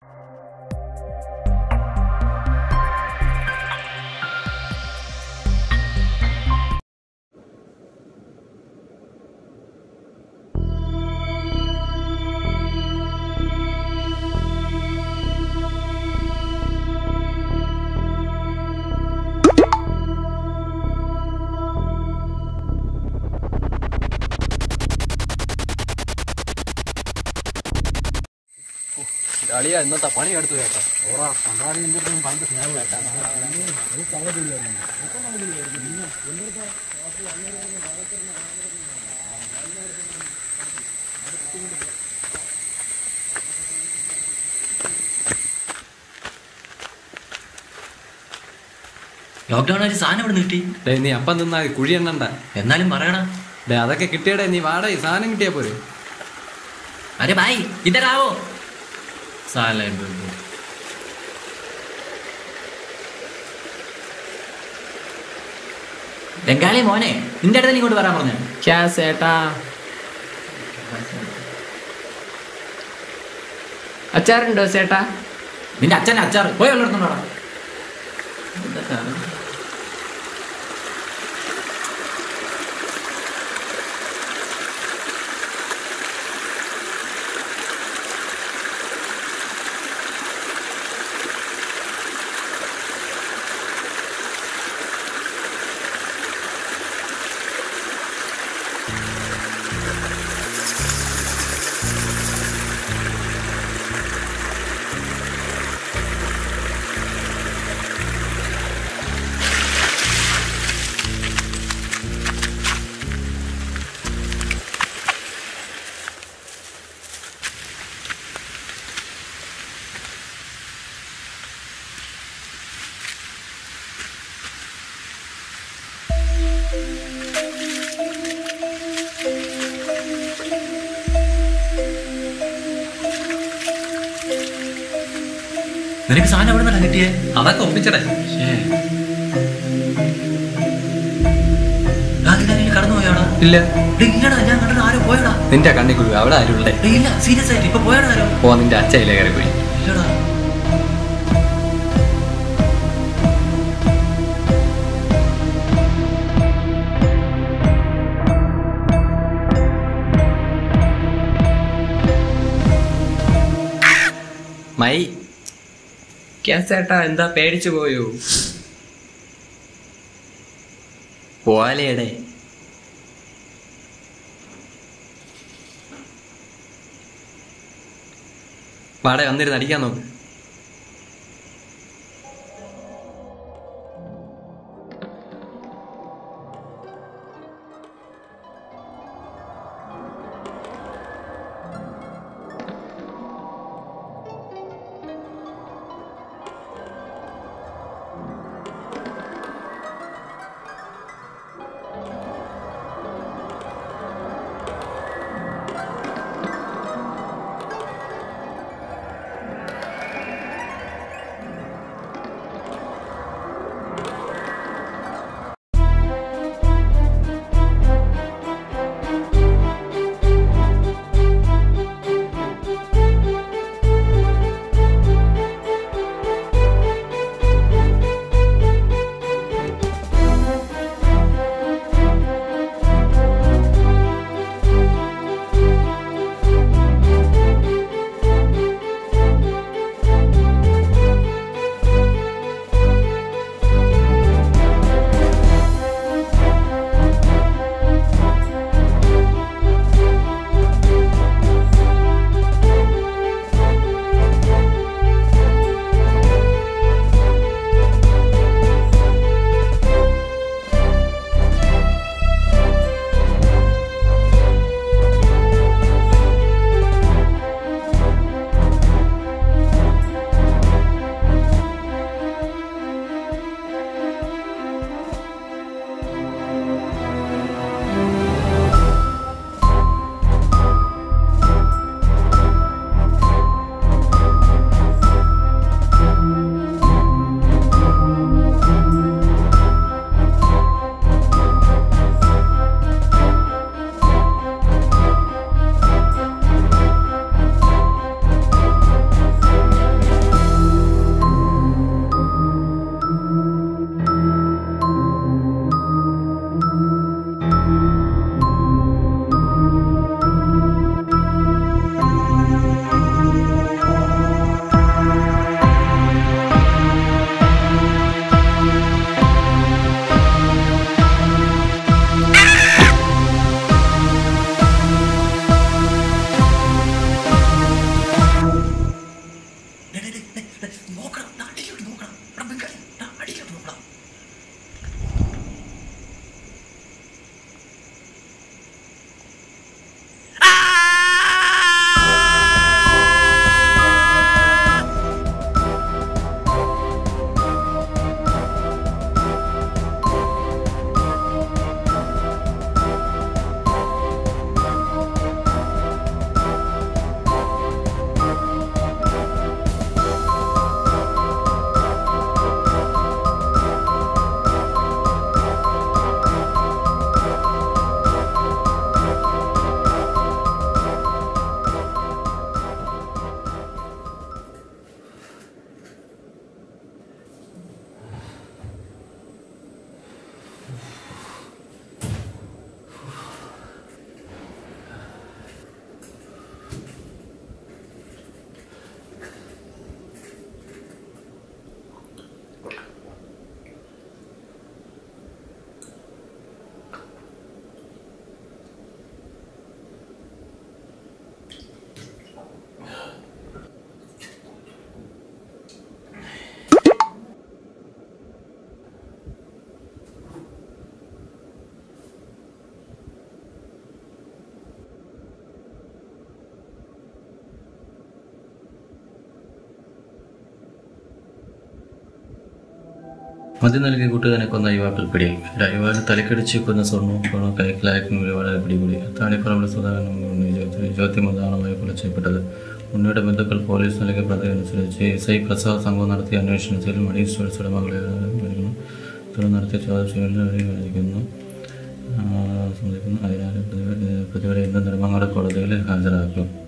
അളിയ ഇന്നത്തെ പണി എടുത്തു കേട്ടോ ഓടാ കണ്ടാലും നിന്റെ പണ്ട് സ്നേഹം കേട്ടാ ലോക്ക്ഡൌൺ ആയിട്ട് സാധനം ഇവിടെ കിട്ടി ഡേ നീ അപ്പം നിന്നാ മതി, കുഴി എണ്ണണ്ട എന്നാലും പറയണ ഡേ അതൊക്കെ കിട്ടിയടേ നീ വാടേ സാധനം കിട്ടിയാ പോരെ അരെ ഭായ് ഇതരാവോ സാലഡ് ബംഗാളി മോനെ നിന്റെ അടുത്ത് ഇങ്ങോട്ട് വരാൻ പറഞ്ഞു ക്യാ സേട്ടാ അച്ചാറുണ്ടോ സേട്ടാ നിന്റെ അച്ഛൻ അച്ചാർ പോയി ഉള്ളിടത്തോടാ നിനക്ക് സാധനം എവിടെ നിന്നാ കിട്ടിയേ അതൊക്കെ ഒപ്പിച്ചടേ കടന്നു പോയാടാ ഇല്ല ഡേ, ഇല്ലടാ ഞാൻ കണ്ടത് ആരോ പോയടാ നിന്റെ കണ്ണിക്കുഴി അവിടെ ആരുള്ളേ ഡേ, ഇല്ല സീരിയസ് ആയിട്ട് ഇപ്പൊ പോയടാ ആരോ ഓ നിന്റെ അച്ഛയിലെ കയറി പോയി ഇല്ലടാ മൈ ക്യാ സേട്ടാ എന്താ പേടിച്ചു പോയോ പോവാലേടെ വാടേ വന്നിരുന്ന് അടിക്കാൻ നോക്ക് മദ്യം നൽകി കൂട്ടുകാരനെ കൊന്ന യുവാക്കൾ പിടിയിൽ യുവാവിന് തലക്കടിച്ച് കൊന്ന സ്വർണ്ണവും പണവും കൈക്കലാക്കും വളരെ പിടികൂടി താണിപ്പറമ്പിൽ സുധാകരൻ ചോദ്യമദാനമായി കൊല ചെയ്യപ്പെട്ടത് ഉണ്ണിയുടെ ബന്ധുക്കൾ പോലീസ് നൽകിയ പദ്ധതി അനുസരിച്ച് എസ് ഐ പ്രസാദ് സംഘം നടത്തിയ അന്വേഷണത്തിൽ മണി സ്റ്റോഴ്സ് ഉടമകളെ വിളിക്കുന്നു തുടർന്ന് നടത്തിയ ചോദ്യം സംബന്ധിക്കുന്നു അതിനാൽ പ്രതികളെ ഇന്ന് നെടുമങ്ങാട് കോടതിയിൽ ഹാജരാക്കും